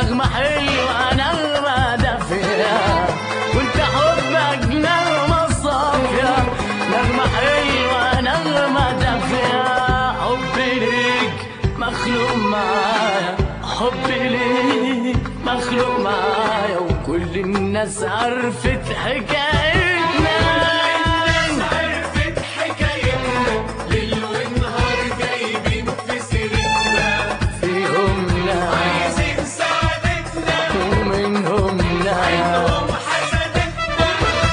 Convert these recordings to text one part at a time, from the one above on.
نغمة حلوة نغمة دافية وانت حبك نغمة صافية نغمة حلوة نغمة دافية حبي ليك مخلوق معايا حبي ليك مخلوق معايا وكل الناس عرفت حكايتنا عرفت حكايتنا ليل ونهار جايبين في سيرتنا فيهم ناس عايزين سعادتنا ومنهم ناس هم حسدتنا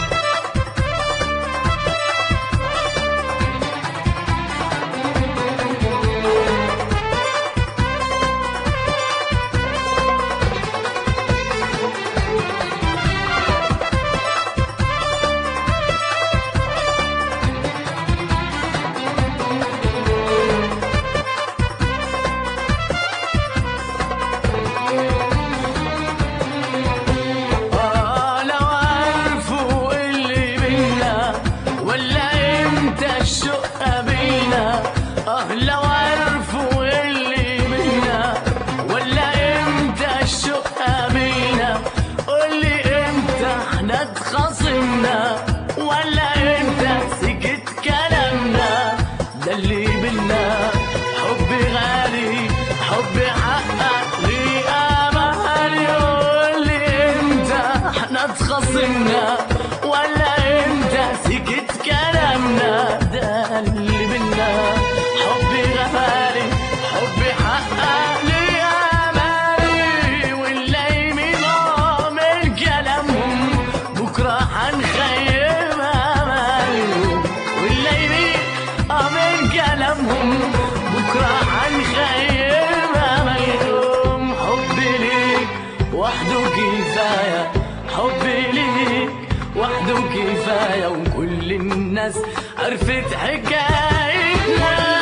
آه لو عرفوا اللي بينا ولا امتى الشوق قابلنا اه لو عرفوا اللي بينا ولا امتى الشوق قابلنا قولي امتى احنا اتخاصمنا ولا امتى سكت كلامنا ده اللي بينا حب غالي حب حقق لي امالي قولي امتى احنا اتخاصمنا ولا امتى سكت كلامنا ده اللي بينا حب غالي حب حقق لي امالي واللايمين من كلامهم بكره هنخيب امالهم واللايمين من كلامهم بكره هنخيب امالهم حبي ليك وحده كفايه حبي ليك وحده كفايه وكل الناس عرفت حكايتنا